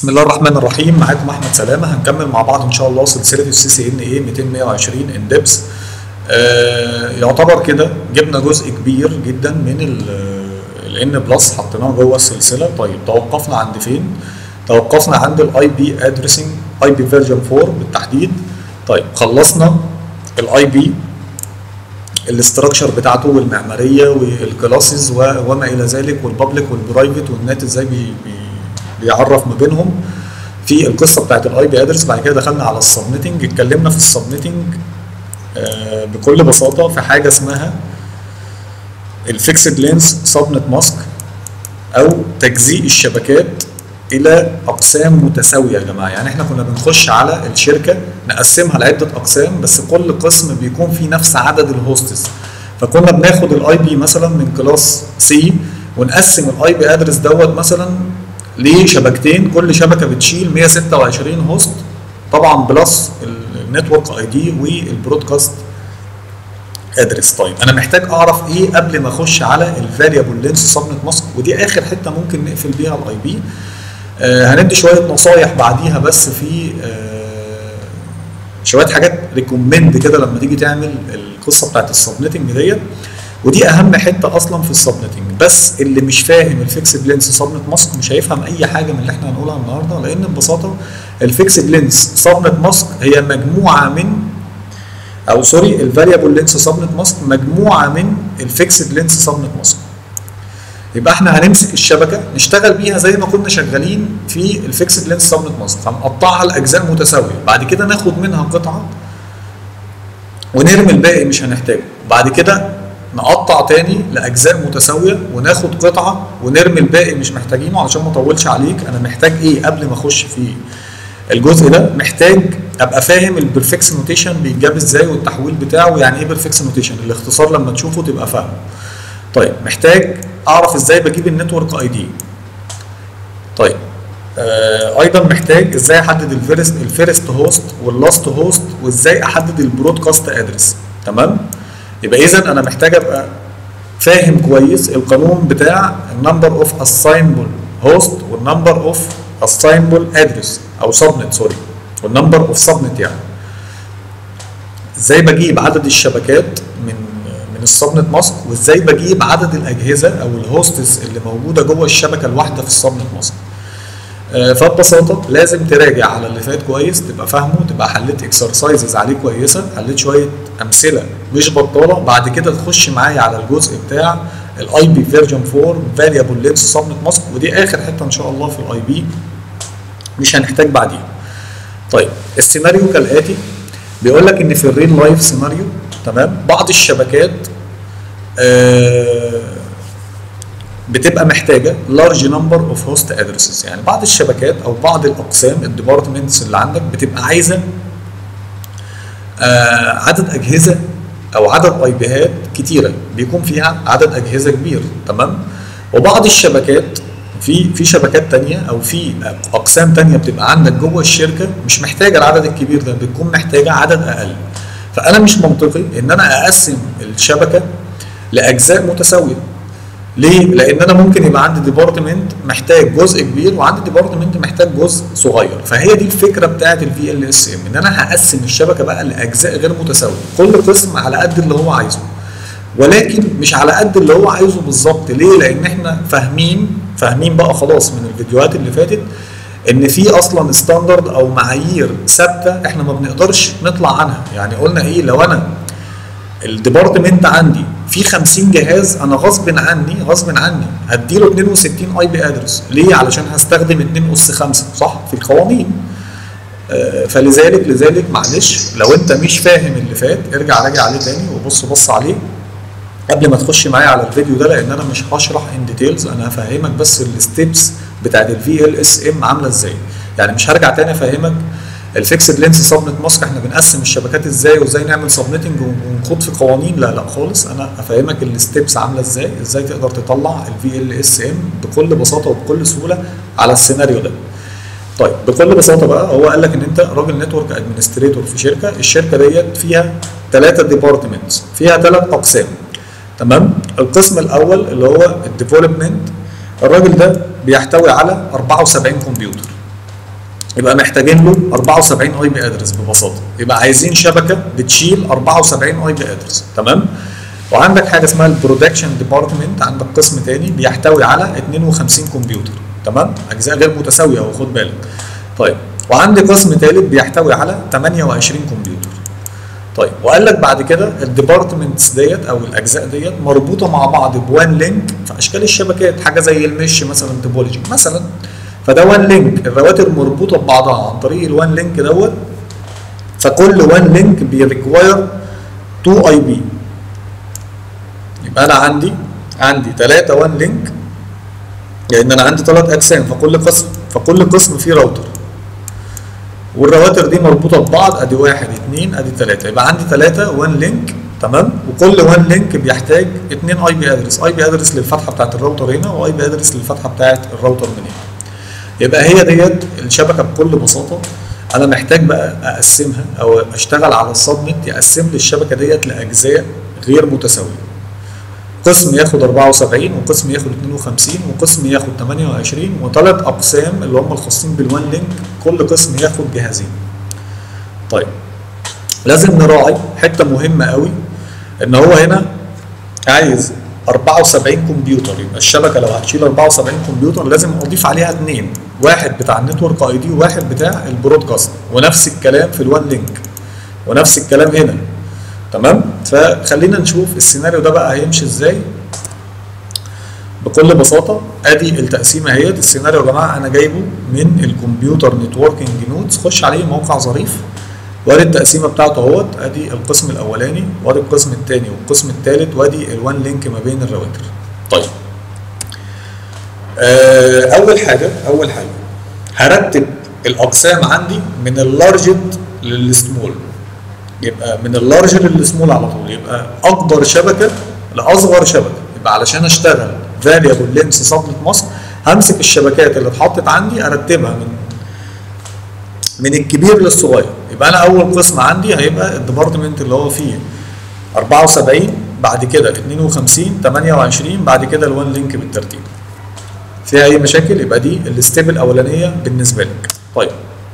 بسم الله الرحمن الرحيم معاكم احمد سلامه هنكمل مع بعض ان شاء الله سلسله السي سي ان اي 220 ان ديبس آه يعتبر كده جبنا جزء كبير جدا من الان بلس حطيناه جوه السلسله طيب توقفنا عند فين؟ توقفنا عند الاي بي ادريسنج اي بي فيرجن 4 بالتحديد طيب خلصنا الاي بي الاستراكشر بتاعته والمعماريه والكلاسز وما الى ذلك والبابليك والبرايفت والنت ازاي بي بي بيعرف ما بينهم في القصه بتاعت الاي بي ادرس بعد كده دخلنا على السبنتنج اتكلمنا في السبنتنج آه بكل بساطه في حاجه اسمها الفيكسد لينس سبنت ماسك او تجزيء الشبكات الى اقسام متساويه يا جماعه يعني احنا كنا بنخش على الشركه نقسمها لعده اقسام بس كل قسم بيكون فيه نفس عدد الهوستس فكنا بناخد الاي بي مثلا من كلاس سي ونقسم الاي بي ادرس دوت مثلا لشبكتين كل شبكه بتشيل 126 هوست طبعا بلس النتورك اي دي والبرودكاست ادرس طيب انا محتاج اعرف ايه قبل ما اخش على الفاريبل لينس سبنت ماسك ودي اخر حته ممكن نقفل بيها الاي بي آه هندي شويه نصايح بعديها بس في آه شويه حاجات ريكومند كده لما تيجي تعمل القصه بتاعت السبنتنج ديت ودي اهم حته اصلا في السبنتنج بس اللي مش فاهم الفيكسد لينس سبنت ماسك مش هيفهم اي حاجه من اللي احنا هنقولها النهارده لان ببساطه الفيكسد لينس سبنت ماسك هي مجموعه من او سوري الفاريبل لينس سبنت ماسك مجموعه من الفيكسد لينس سبنت ماسك يبقى احنا هنمسك الشبكه نشتغل بيها زي ما كنا شغالين في الفيكسد لينس سبنت ماسك هنقطعها لاجزاء متساويه بعد كده ناخد منها قطعه ونرمي الباقي مش هنحتاجه بعد كده نقطع تاني لاجزاء متساويه وناخد قطعه ونرمي الباقي مش محتاجينه علشان ما اطولش عليك انا محتاج ايه قبل ما اخش في الجزء ده محتاج ابقى فاهم البرفكس نوتيشن بيتجاب ازاي والتحويل بتاعه يعني ايه برفكس نوتيشن الاختصار لما تشوفه تبقى فاهمه طيب محتاج اعرف ازاي بجيب النتورك اي دي طيب آه ايضا محتاج ازاي احدد الفيرست الفيرست هوست واللاست هوست وازاي احدد البرودكاست ادرس تمام يبقى اذا انا محتاج ابقى فاهم كويس القانون بتاع النمبر اوف اساينبل هوست والنمبر اوف اساينبل ادرس او سبنت سوري والنمبر اوف سبنت يعني ازاي بجيب عدد الشبكات من من السبنت ماسك وازاي بجيب عدد الاجهزه او الهوستس اللي موجوده جوه الشبكه الواحده في السبنت ماسك فببساطه لازم تراجع على اللي فات كويس تبقى فاهمه تبقى حليت اكسرسايزز عليه كويسه حليت شويه امثله مش بطاله بعد كده تخش معايا على الجزء بتاع الاي بي فيرجن 4 فاريبل لينس سبنت ماسك ودي اخر حته ان شاء الله في الاي بي مش هنحتاج بعديها طيب السيناريو كالاتي بيقول لك ان في الريل لايف سيناريو تمام بعض الشبكات آه بتبقى محتاجه لارج نمبر اوف هوست ادرسز يعني بعض الشبكات او بعض الاقسام الديبارتمنتس اللي عندك بتبقى عايزه آه عدد اجهزه او عدد اي بيهات كتيره بيكون فيها عدد اجهزه كبير تمام وبعض الشبكات في في شبكات تانية او في اقسام تانية بتبقى عندك جوه الشركه مش محتاجه العدد الكبير ده بتكون محتاجه عدد اقل فانا مش منطقي ان انا اقسم الشبكه لاجزاء متساويه ليه؟ لان انا ممكن يبقى عندي ديبارتمنت محتاج جزء كبير وعندي ديبارتمنت محتاج جزء صغير فهي دي الفكره بتاعت الفي ال اس ام ان انا هقسم الشبكه بقى لاجزاء غير متساويه كل قسم على قد اللي هو عايزه ولكن مش على قد اللي هو عايزه بالظبط ليه؟ لان احنا فاهمين فاهمين بقى خلاص من الفيديوهات اللي فاتت ان في اصلا ستاندرد او معايير ثابته احنا ما بنقدرش نطلع عنها يعني قلنا ايه لو انا الديبارتمنت عندي في 50 جهاز انا غصب عني غصب عني هديله 62 اي بي ادرس ليه علشان هستخدم 2 اس 5 صح في القوانين آه فلذلك لذلك معلش لو انت مش فاهم اللي فات ارجع راجع عليه تاني وبص بص عليه قبل ما تخش معايا على الفيديو ده لان انا مش هشرح ان ديتيلز انا هفهمك بس الستبس بتاعت الفي ال اس ام عامله ازاي يعني مش هرجع تاني افهمك الفيكسد لينس سبنت ماسك احنا بنقسم الشبكات ازاي وازاي نعمل سبنتنج ونخوض في قوانين لا لا خالص انا افهمك الستبس عامله ازاي ازاي تقدر تطلع الفي ال اس ام بكل بساطه وبكل سهوله على السيناريو ده طيب بكل بساطه بقى هو قال لك ان انت راجل نتورك ادمنستريتور في شركه الشركه ديت فيها ثلاثه ديبارتمنتس فيها ثلاث اقسام تمام القسم الاول اللي هو الديفلوبمنت الراجل ده بيحتوي على 74 كمبيوتر يبقى محتاجين له 74 اي بي ادرس ببساطه يبقى عايزين شبكه بتشيل 74 اي بي ادرس تمام وعندك حاجه اسمها البرودكشن ديبارتمنت عندك قسم تاني بيحتوي على 52 كمبيوتر تمام اجزاء غير متساويه اهو خد بالك طيب وعندي قسم ثالث بيحتوي على 28 كمبيوتر طيب وقال لك بعد كده الديبارتمنتس ديت او الاجزاء ديت مربوطه مع بعض بوان لينك في اشكال الشبكات حاجه زي المش مثلا توبولوجي مثلا فده وان لينك الرواتر مربوطه ببعضها عن طريق الوان لينك دوت فكل وان لينك بيريكواير 2 اي بي يبقى انا عندي عندي 3 وان لينك لان انا عندي ثلاث اجسام فكل قسم فكل قسم فيه راوتر والرواتر دي مربوطه ببعض ادي واحد اثنين ادي ثلاثه يبقى عندي ثلاثه وان لينك تمام وكل وان لينك بيحتاج اثنين اي بي ادرس اي بي ادرس للفتحه بتاعت الراوتر هنا واي بي ادرس للفتحه بتاعت الراوتر من هنا يبقى هي ديت الشبكه بكل بساطه انا محتاج بقى اقسمها او اشتغل على السبنت يقسم لي الشبكه ديت لاجزاء غير متساويه قسم ياخد 74 وقسم ياخد 52 وقسم ياخد 28 وثلاث اقسام اللي هم الخاصين بالوان لينك كل قسم ياخد جهازين. طيب لازم نراعي حته مهمه قوي ان هو هنا عايز 74 كمبيوتر يبقى الشبكه لو هتشيل 74 كمبيوتر لازم اضيف عليها اثنين واحد بتاع النتورك اي دي وواحد بتاع البرودكاست ونفس الكلام في الوان لينك ونفس الكلام هنا تمام فخلينا نشوف السيناريو ده بقى هيمشي ازاي بكل بساطه ادي التقسيمه اهيت السيناريو يا جماعه انا جايبه من الكمبيوتر نتوركينج نودز خش عليه موقع ظريف وادي التقسيمه بتاعته اهوت ادي القسم الاولاني وادي القسم الثاني والقسم الثالث وادي الوان لينك ما بين الرواتر طيب آه اول حاجه اول حاجه هرتب الاقسام عندي من اللارجت للسمول يبقى من اللارج للسمول على طول يبقى اكبر شبكه لاصغر شبكه يبقى علشان اشتغل فاريبل لينس سبنت مصر همسك الشبكات اللي اتحطت عندي ارتبها من من الكبير للصغير يبقى انا اول قسم عندي هيبقى الديبارتمنت اللي هو فيه 74 بعد كده 52 28 بعد كده الوان لينك بالترتيب فيها اي مشاكل يبقى دي الستيب الاولانيه بالنسبه لك طيب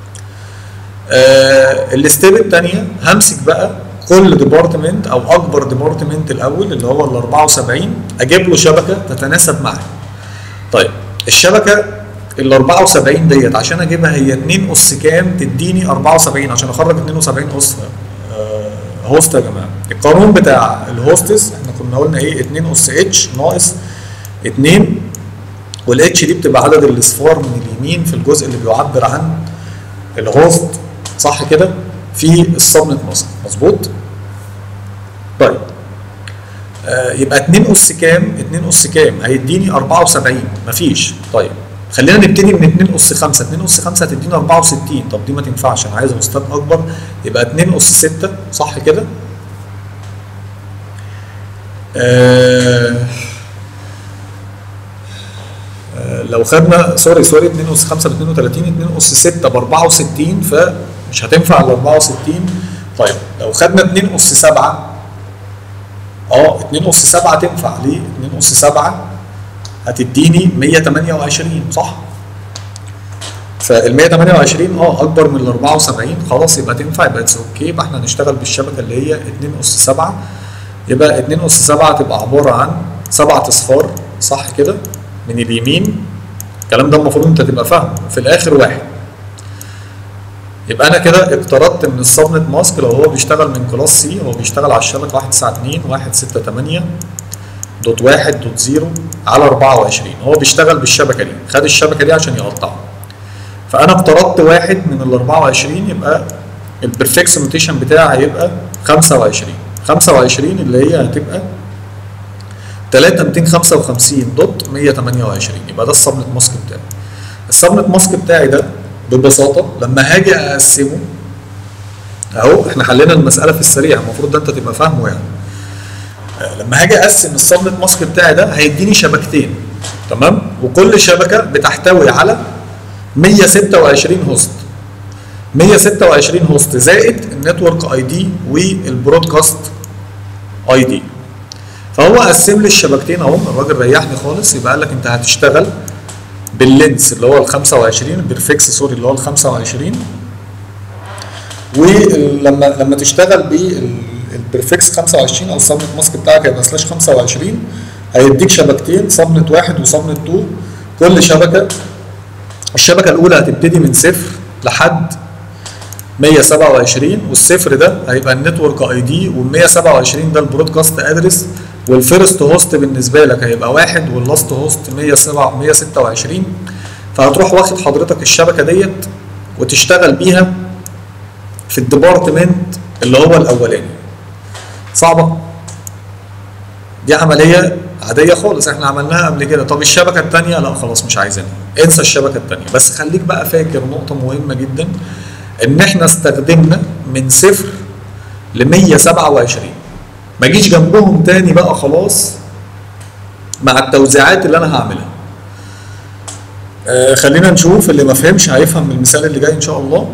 آه الستيب الثانيه همسك بقى كل ديبارتمنت او اكبر ديبارتمنت الاول اللي هو ال 74 اجيب له شبكه تتناسب معاه. طيب الشبكه ال 74 ديت عشان اجيبها هي 2 اس كام تديني 74 عشان اخرج 72 اس آه هوست يا جماعه. القانون بتاع الهوستس احنا كنا قلنا ايه 2 اس اتش ناقص 2 والاتش دي بتبقى عدد الاصفار من اليمين في الجزء اللي بيعبر عن الهوست صح كده في السبنت ماسك مظبوط طيب آه يبقى 2 اس كام 2 اس كام هيديني 74 مفيش طيب خلينا نبتدي من 2 اس 5 2 اس 5 هتديني 64 طب دي ما تنفعش انا عايز اوستات اكبر يبقى 2 اس 6 صح كده آه لو خدنا سوري سوري 2 اس 5 ب 32 2 اس 6 ب 64 فمش هتنفع ال 64 طيب لو خدنا 2 اس 7 اه 2 اس 7 تنفع ليه؟ 2 اس 7 هتديني 128 صح؟ فال 128 اه اكبر من ال 74 خلاص يبقى تنفع يبقى اتس اوكي يبقى احنا هنشتغل بالشبكه اللي هي 2 اس 7 يبقى 2 اس 7 تبقى عباره عن سبعة اصفار صح كده؟ من اليمين الكلام ده المفروض انت تبقى فاهمه في الاخر واحد يبقى انا كده اقتربت من السبنت ماسك لو هو بيشتغل من كلاس سي هو بيشتغل على الشبكه 192 168 دوت 1 دوت 0 على 24 هو بيشتغل بالشبكه دي خد الشبكه دي عشان يقطعها فانا اقتربت واحد من ال 24 يبقى البرفكس نوتيشن بتاعي هيبقى 25 25 اللي هي هتبقى 3255 دوت 128 يبقى ده السبنت ماسك بتاعي السبنت ماسك بتاعي ده ببساطه لما هاجي اقسمه اهو احنا حلينا المساله في السريع المفروض ده انت تبقى فاهمه يعني لما هاجي اقسم السبنت ماسك بتاعي ده هيديني شبكتين تمام وكل شبكه بتحتوي على 126 هوست 126 هوست زائد النتورك اي دي والبرودكاست اي دي فهو قسم لي الشبكتين اهو الراجل ريحني خالص يبقى قال لك انت هتشتغل باللينس اللي هو ال 25 البرفكس سوري اللي هو ال 25 ولما لما تشتغل بالبرفكس 25 او السبنت ماسك بتاعك هيبقى سلاش 25 هيديك شبكتين سبنت واحد وسبنت 2 كل شبكه الشبكه الاولى هتبتدي من صفر لحد 127 والصفر ده هيبقى النتورك اي دي وال 127 ده البرودكاست ادرس والفيرست هوست بالنسبه لك هيبقى واحد واللاست هوست 126 فهتروح واخد حضرتك الشبكه ديت وتشتغل بيها في الديبارتمنت اللي هو الاولاني صعبه دي عمليه عاديه خالص احنا عملناها قبل كده طب الشبكه الثانيه لا خلاص مش عايزينها انسى الشبكه الثانيه بس خليك بقى فاكر نقطه مهمه جدا ان احنا استخدمنا من صفر ل 127 ما جيش جنبهم تاني بقى خلاص مع التوزيعات اللي انا هعملها آه خلينا نشوف اللي ما فهمش هيفهم من المثال اللي جاي ان شاء الله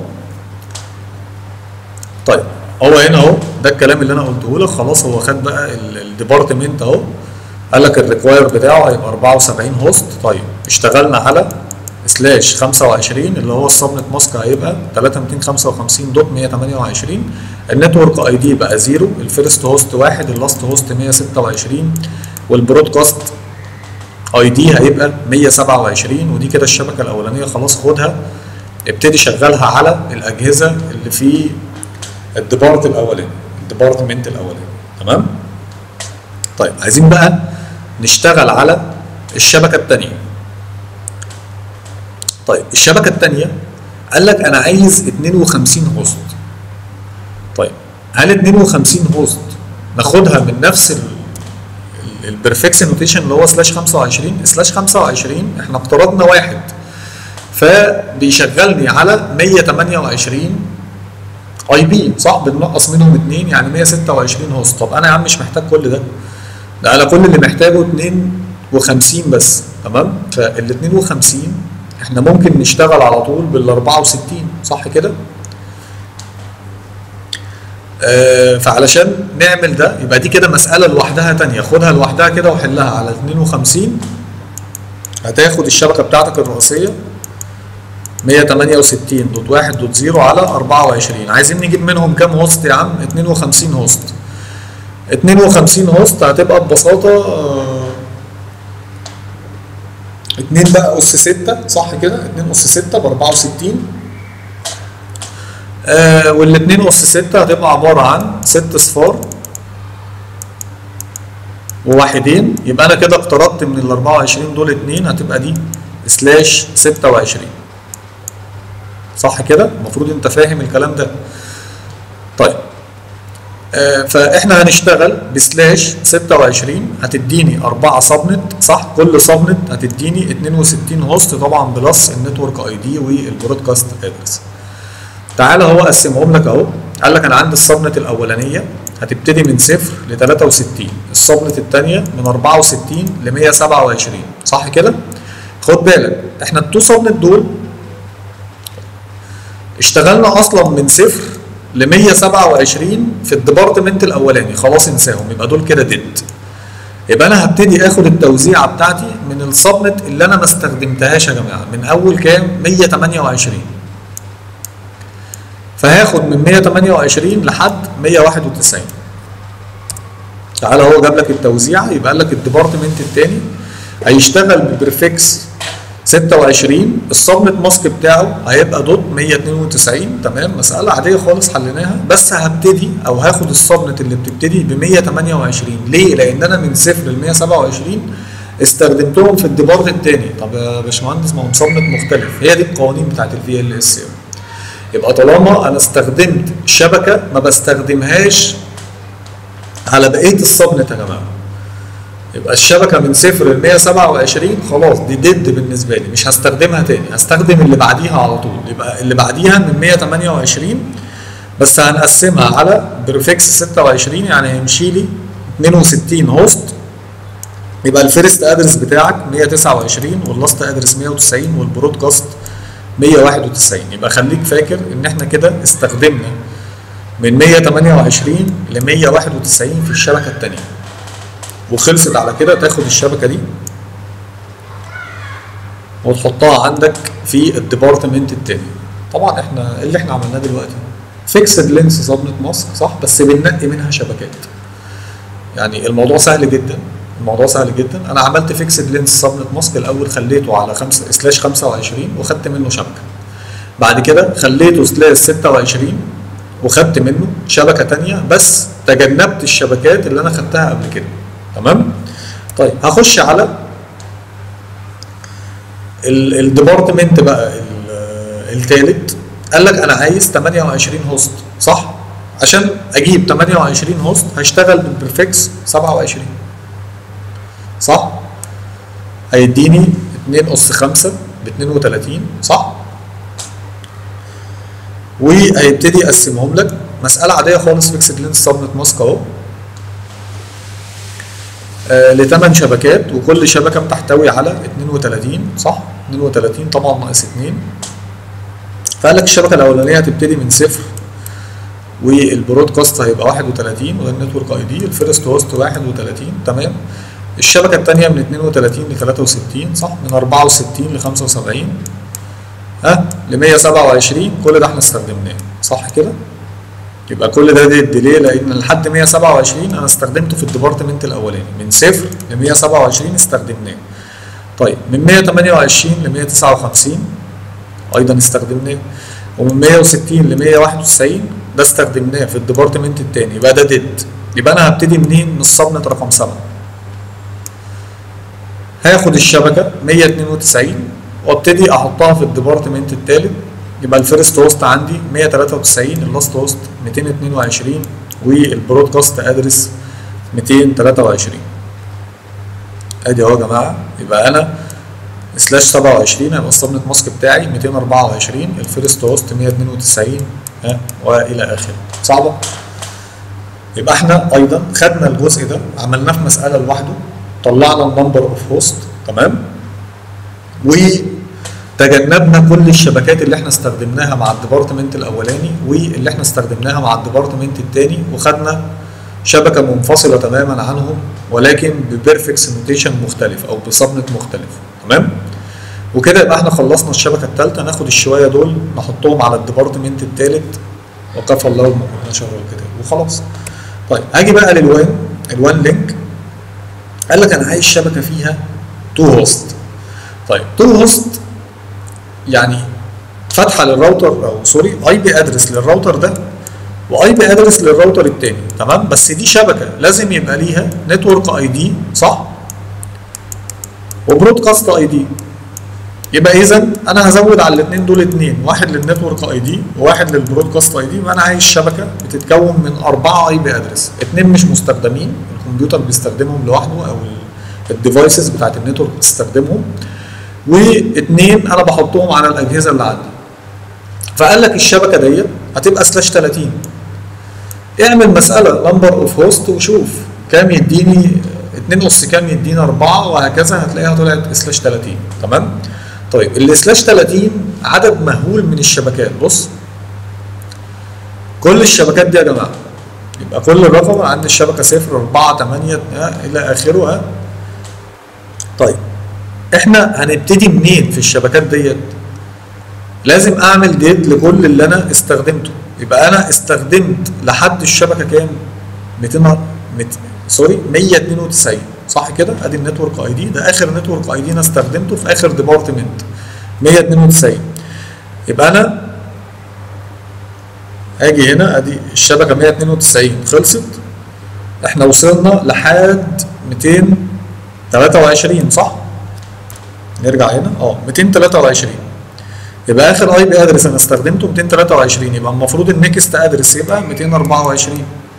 طيب هو هنا اهو ده الكلام اللي انا قلته لك خلاص هو خد بقى الديبارتمنت اهو قال لك الريكواير بتاعه هيبقى 74 هوست طيب اشتغلنا على سلاش 25 اللي هو السبنت ماسك هيبقى 3255 دوت 128 النتورك اي دي بقى زيرو الفيرست هوست واحد اللاست هوست 126 والبرودكاست اي دي هيبقى 127 ودي كده الشبكه الاولانيه خلاص خدها ابتدي شغلها على الاجهزه اللي في الديبارت الاولاني الديبارتمنت الاولاني تمام طيب عايزين بقى نشتغل على الشبكه الثانيه طيب الشبكه الثانيه قال لك انا عايز 52 هوست طيب هل 52 هوست ناخدها من نفس البرفكس نوتيشن اللي هو سلاش 25 سلاش 25 احنا افترضنا واحد فبيشغلني على 128 اي بي صح بننقص منهم اثنين يعني 126 هوست طب انا يا عم مش محتاج كل ده ده انا كل اللي محتاجه 52 بس تمام فال 52 احنا ممكن نشتغل على طول بال 64 صح كده؟ آه فعلشان نعمل ده يبقى دي كده مسألة لوحدها تانية خدها لوحدها كده وحلها على 52 هتاخد الشبكة بتاعتك الرئيسية 168 دوت 1 دوت 0 على 24 عايزين نجيب منهم كام هوست يا عم 52 هوست 52 هوست هتبقى ببساطة آه 2 بقى اس 6 صح كده 2 اس 6 ب 64 آه والاثنين اس 6 هتبقى عباره عن 6 صفار وواحدين يبقى انا كده اقتربت من ال 24 دول اتنين هتبقى دي سلاش 26 صح كده؟ المفروض انت فاهم الكلام ده. طيب آه فاحنا هنشتغل بسلاش 26 هتديني 4 سبنت صح كل سبنت هتديني 62 هوست طبعا بلس النتورك اي دي والبرودكاست ادرس تعالى هو قسمهم لك اهو قال لك انا عندي السبنت الاولانيه هتبتدي من صفر ل 63 السبنت الثانيه من 64 ل 127 صح كده خد بالك احنا التو سبنت دول اشتغلنا اصلا من صفر ل 127 في الديبارتمنت الاولاني خلاص انساهم يبقى دول كده ديد يبقى انا هبتدي اخد التوزيعه بتاعتي من السبنت اللي انا ما استخدمتهاش يا جماعه من اول كام 128 فهاخد من 128 لحد 191 تعالى هو جاب لك التوزيعه يبقى قال لك الديبارتمنت الثاني هيشتغل ببريفكس 26 السبنت ماسك بتاعه هيبقى دوت 192 تمام مساله عاديه خالص حليناها بس هبتدي او هاخد السبنت اللي بتبتدي ب 128 ليه؟ لان انا من صفر ل 127 استخدمتهم في الديبارت الثاني طب يا باشمهندس ما هو سبنت مختلف هي دي القوانين بتاعت الفي ال اس يبقى طالما انا استخدمت شبكه ما بستخدمهاش على بقيه السبنت يا جماعه يبقى الشبكه من صفر ل 127 خلاص دي ديد بالنسبه لي مش هستخدمها تاني هستخدم اللي بعديها على طول يبقى اللي بعديها من 128 بس هنقسمها على بريفكس 26 يعني هيمشي لي 62 هوست يبقى الفيرست ادرس بتاعك 129 واللاست ادرس 190 والبرودكاست 191 يبقى خليك فاكر ان احنا كده استخدمنا من 128 ل 191 في الشبكه الثانيه وخلصت على كده تاخد الشبكه دي وتحطها عندك في الديبارتمنت التاني طبعا احنا اللي احنا عملناه دلوقتي فيكسد لينس سبنت ماسك صح بس بننقي منها شبكات يعني الموضوع سهل جدا الموضوع سهل جدا انا عملت فيكسد لينس سبنت ماسك الاول خليته على 5 سلاش 25 وخدت منه شبكه بعد كده خليته سلاش 26 وخدت منه شبكه تانية بس تجنبت الشبكات اللي انا خدتها قبل كده تمام طيب هخش على الديبارتمنت بقى الثالث قال لك انا عايز 28 هوست صح عشان اجيب 28 هوست هشتغل بالبريفكس 27 صح هيديني 2 اس 5 ب 32 صح وهيبتدي يقسمهم لك مساله عاديه خالص فيكسد لينس سبنت ماسك اهو آه لثمان شبكات وكل شبكه بتحتوي على 32 صح 32 طبعا ناقص 2 فقال لك الشبكه الاولانيه هتبتدي من صفر والبرودكاست هيبقى 31 وده النتورك اي دي الفيرست هوست 31 تمام الشبكه الثانيه من 32 ل 63 صح من 64 ل 75 ها ل 127 كل ده احنا استخدمناه صح كده يبقى كل ده ديلي لان لحد 127 انا استخدمته في الديبارتمنت الاولاني من صفر ل 127 استخدمناه طيب من 128 ل 159 ايضا استخدمناه ومن 160 ل 191 ده استخدمناه في الديبارتمنت الثاني يبقى ده ديد يبقى انا هبتدي منين من السبنت رقم 7 هاخد الشبكه 192 وابتدي احطها في الديبارتمنت الثالث يبقى الفيرست هوست عندي 193 اللاست هوست 222 والبرودكاست ادرس 223 ادي اهو يا جماعه يبقى انا سلاش 27 هيبقى السبنت ماسك بتاعي 224 الفيرست هوست 192 ها والى اخره صعبه يبقى احنا ايضا خدنا الجزء ده عملناه في مساله لوحده طلعنا النمبر اوف هوست تمام وتجنبنا كل الشبكات اللي احنا استخدمناها مع الديبارتمنت الاولاني واللي احنا استخدمناها مع الديبارتمنت الثاني وخدنا شبكه منفصله تماما عنهم ولكن ببيرفكس نوتيشن مختلف او بسبنت مختلف تمام وكده يبقى احنا خلصنا الشبكه الثالثه ناخد الشويه دول نحطهم على الديبارتمنت الثالث وكفى الله المؤمنين شر الكتاب وخلاص طيب هاجي بقى للوان الوان لينك قال لك انا عايز شبكه فيها تو هوست طيب تو هوست يعني فاتحه للراوتر او سوري اي بي ادرس للراوتر ده واي بي ادرس للراوتر الثاني تمام بس دي شبكه لازم يبقى ليها نتورك اي دي صح وبرودكاست اي دي يبقى اذا انا هزود على الاثنين دول اثنين واحد للنتورك اي دي وواحد للبرودكاست اي دي وانا عايز شبكه بتتكون من اربعه اي بي ادرس اثنين مش مستخدمين الكمبيوتر بيستخدمهم لوحده او الديفايسز بتاعت النتورك بتستخدمهم واثنين انا بحطهم على الاجهزه اللي عندي فقال لك الشبكه ديت هتبقى سلاش 30 اعمل مساله نمبر اوف هوست وشوف كام يديني 2 اس كام يديني 4 وهكذا هتلاقيها طلعت سلاش 30 تمام طيب السلاش 30 عدد مهول من الشبكات بص كل الشبكات دي يا جماعه يبقى كل رقم عند الشبكه 0 4 8 الى اخره ها طيب احنا هنبتدي منين في الشبكات ديت لازم اعمل ديت لكل اللي انا استخدمته يبقى انا استخدمت لحد الشبكه كام 200 مت... سوري 192 صح كده ادي النتورك اي دي ده اخر نتورك اي دي انا استخدمته في اخر ديبارتمنت 192 يبقى انا هاجي هنا ادي الشبكه 192 خلصت احنا وصلنا لحد 223 صح نرجع هنا اه 223 يبقى اخر اي بي ادرس انا استخدمته 223 يبقى المفروض النكست ادرس يبقى 224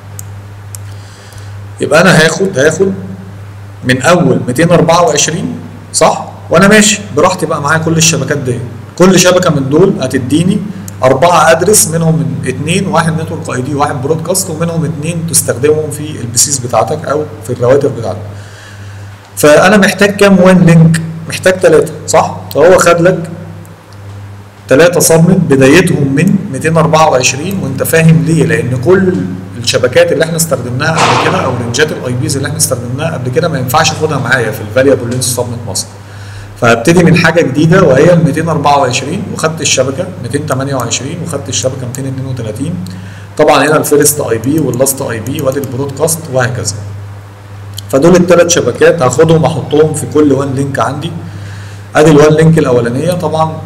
يبقى انا هاخد هاخد من اول 224 صح وانا ماشي براحتي بقى معايا كل الشبكات دي كل شبكه من دول هتديني اربعه ادرس منهم من اثنين واحد نتورك اي دي واحد برودكاست ومنهم اثنين تستخدمهم في البيسيز بتاعتك او في الرواتر بتاعتك فانا محتاج كام وان لينك محتاج ثلاثه صح فهو خد لك ثلاثه صمت بدايتهم من 224 وانت فاهم ليه لان كل الشبكات اللي احنا استخدمناها قبل كده او رنجات الاي بيز اللي احنا استخدمناها قبل كده ما ينفعش اخدها معايا في الفاليبل لينس سبنت ماسك فهبتدي من حاجه جديده وهي ال 224 وخدت الشبكه 228 وخدت الشبكه 232 طبعا هنا الفيرست اي بي واللاست اي بي وادي البرودكاست وهكذا فدول الثلاث شبكات هاخدهم احطهم في كل وان لينك عندي ادي الوان لينك الاولانيه طبعا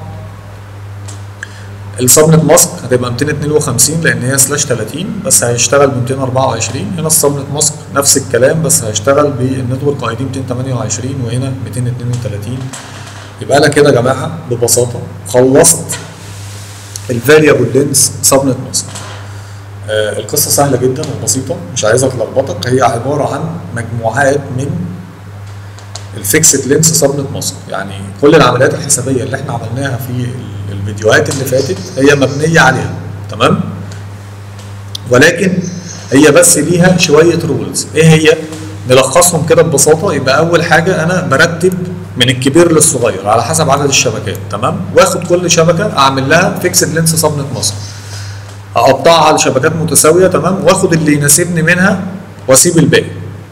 السبنت ماسك هتبقى 252 لان هي سلاش 30 بس هيشتغل ب 224 هنا السبنت ماسك نفس الكلام بس هيشتغل بالنتورك اي دي 228 وهنا 232 يبقى انا كده يا جماعه ببساطه خلصت الفاريبل لينس سبنت ماسك آه القصه سهله جدا وبسيطه مش عايزك تلخبطك هي عباره عن مجموعات من الفيكسد لينس سبنت ماسك يعني كل العمليات الحسابيه اللي احنا عملناها في الفيديوهات اللي فاتت هي مبنيه عليها تمام ولكن هي بس ليها شويه رولز ايه هي نلخصهم كده ببساطه يبقى اول حاجه انا برتب من الكبير للصغير على حسب عدد الشبكات تمام واخد كل شبكه اعمل لها فيكسد لينس سبنت ماسك اقطعها على شبكات متساويه تمام واخد اللي يناسبني منها واسيب الباقي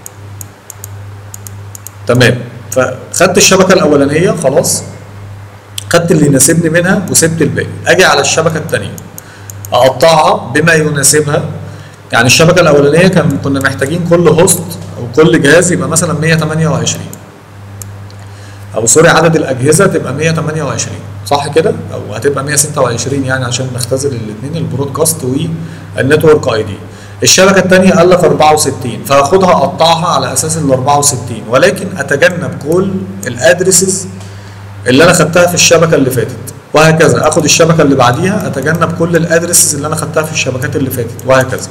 تمام فخدت الشبكه الاولانيه خلاص خدت اللي يناسبني منها وسبت الباقي اجي على الشبكه الثانيه اقطعها بما يناسبها يعني الشبكه الاولانيه كان كنا محتاجين كل هوست او كل جهاز يبقى مثلا 128 او سوري عدد الاجهزه تبقى 128 صح كده او هتبقى 126 يعني عشان نختزل الاثنين البرودكاست والنتورك اي دي الشبكه الثانيه قال لك 64 فهاخدها اقطعها على اساس ال 64 ولكن اتجنب كل الادرسز اللي انا خدتها في الشبكه اللي فاتت وهكذا اخد الشبكه اللي بعديها اتجنب كل الادرسز اللي انا خدتها في الشبكات اللي فاتت وهكذا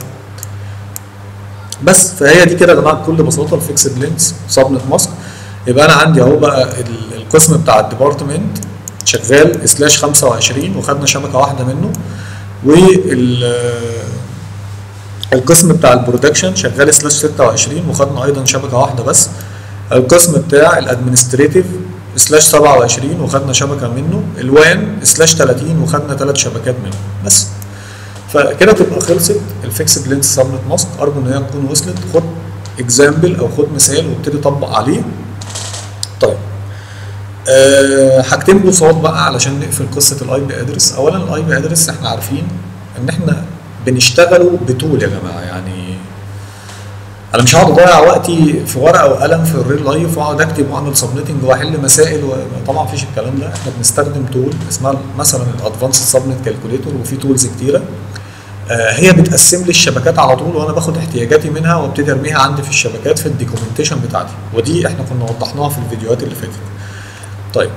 بس فهي دي كده يا جماعه بكل بساطه الفيكسد لينس سبنت ماسك يبقى انا عندي اهو بقى القسم بتاع الديبارتمنت شغال سلاش 25 وخدنا شبكه واحده منه وال القسم بتاع البرودكشن شغال سلاش 26 وخدنا ايضا شبكه واحده بس القسم بتاع الادمنستريتيف سلاش 27 وخدنا شبكه منه الوان سلاش 30 وخدنا ثلاث شبكات منه بس فكده تبقى خلصت الفيكسد لينس سبنت ماسك ارجو ان هي تكون وصلت خد اكزامبل او خد مثال وابتدي طبق عليه طيب أه حاجتين بساط بقى علشان نقفل قصه الاي بي ادرس اولا الاي بي ادرس احنا عارفين ان احنا بنشتغلوا بتول يا جماعه يعني انا مش هقعد اضيع وقتي في ورقه وقلم في الريل لايف واقعد اكتب واعمل سبميتنج واحل مسائل طبعا مفيش الكلام ده احنا بنستخدم تول اسمها مثلا الادفانس سبميت كالكوليتور وفي تولز كتيره آه هي بتقسم لي الشبكات على طول وانا باخد احتياجاتي منها وابتدي ارميها عندي في الشبكات في الديكومنتيشن بتاعتي ودي احنا كنا وضحناها في الفيديوهات اللي فاتت طيب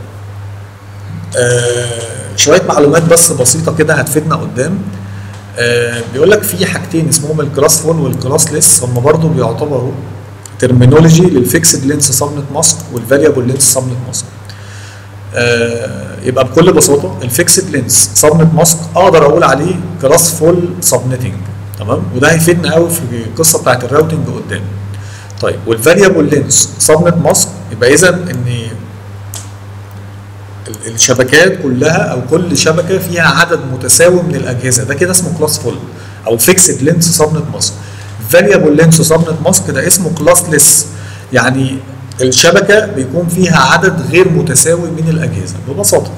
آه شويه معلومات بس بسيطه كده هتفيدنا قدام آه بيقول لك في حاجتين اسمهم الكلاس فول والكلاس ليس هم برضو بيعتبروا ترمينولوجي للفيكسد لينس سبنت ماسك والفاريبل لينس سبنت ماسك آه يبقى بكل بساطه الفيكسد لينس سبنت ماسك اقدر اقول عليه كلاس فول سبنتنج تمام وده هيفيدنا قوي في القصه بتاعت الراوتنج قدام طيب والفاريبل لينس سبنت ماسك يبقى اذا ان الشبكات كلها او كل شبكه فيها عدد متساوي من الاجهزه ده كده اسمه كلاس فول او فيكسد لينس سبنت ماسك فاريبل لينس سبنت ماسك ده اسمه كلاس ليس يعني الشبكه بيكون فيها عدد غير متساوي من الاجهزه ببساطه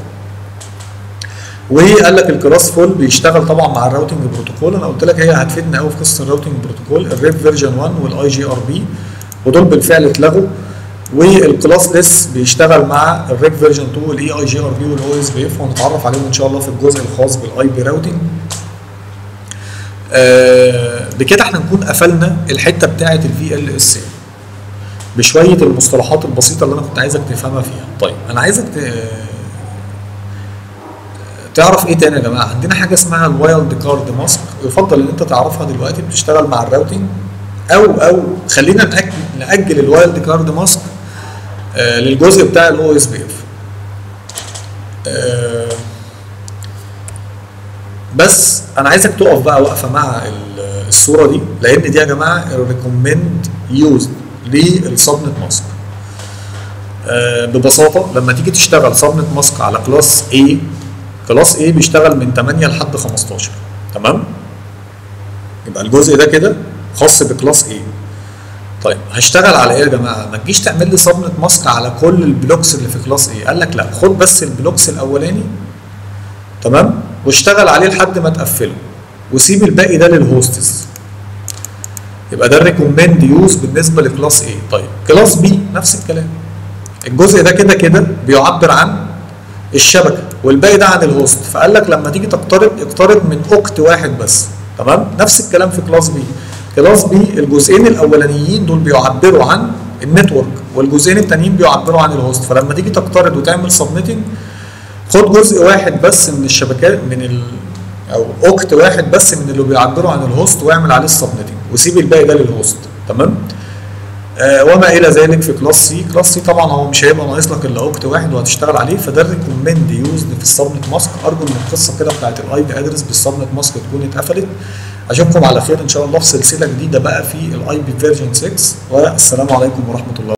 وقال لك الكلاس فول بيشتغل طبعا مع الراوتنج بروتوكول انا قلت لك هي هتفيدنا قوي في قصه الراوتنج بروتوكول الريب فيرجن 1 والاي جي ار بي ودول بالفعل اتلغوا والكلاس ليس بيشتغل مع الريك فيرجن 2 والاي اي جي ار بي والاو اس بي اف وهنتعرف عليهم ان شاء الله في الجزء الخاص بالاي بي راوتنج آه بكده احنا نكون قفلنا الحته بتاعه الفي ال اس بشويه المصطلحات البسيطه اللي انا كنت عايزك تفهمها فيها طيب انا عايزك تعرف ايه تاني يا جماعه عندنا حاجه اسمها الوايلد كارد ماسك يفضل ان انت تعرفها دلوقتي بتشتغل مع الراوتنج او او خلينا نأجل, نأجل الوايلد كارد ماسك آه للجزء بتاع الاو اس بي اف بس انا عايزك تقف بقى واقفه مع الصوره دي لان دي يا جماعه الريكومند يوزد للسبنت ماسك آه ببساطه لما تيجي تشتغل سبنت ماسك على كلاس A كلاس A بيشتغل من 8 لحد 15 تمام يبقى الجزء ده كده خاص بكلاس A طيب هشتغل على ايه يا جماعه ما تجيش تعمل لي صبنه ماسك على كل البلوكس اللي في كلاس ايه قال لك لا خد بس البلوكس الاولاني تمام واشتغل عليه لحد ما تقفله وسيب الباقي ده للهوستس يبقى ده الريكومند يوز بالنسبه لكلاس ايه طيب كلاس بي نفس الكلام الجزء ده كده كده بيعبر عن الشبكه والباقي ده عن الهوست فقال لك لما تيجي تقترب اقترب من اوكت واحد بس تمام نفس الكلام في كلاس بي كلاس بي الجزئين الاولانيين دول بيعبروا عن النتورك والجزئين التانيين بيعبروا عن الهوست فلما تيجي تقترض وتعمل سبنيتنج خد جزء واحد بس من الشبكات من ال او اوكت واحد بس من اللي بيعبروا عن الهوست واعمل عليه السبنيتنج وسيب الباقي ده للهوست تمام آه وما الى ذلك في كلاس سي كلاس سي طبعا هو مش هيبقى ناقص لك الا اوكت واحد وهتشتغل عليه فده الريكومند يوزد في السبنت ماسك ارجو ان القصه كده بتاعت الاي بي ادرس بالسبنت ماسك تكون اتقفلت اشوفكم على خير ان شاء الله في سلسله جديده بقى في الاي بي فيرجن 6 والسلام عليكم ورحمه الله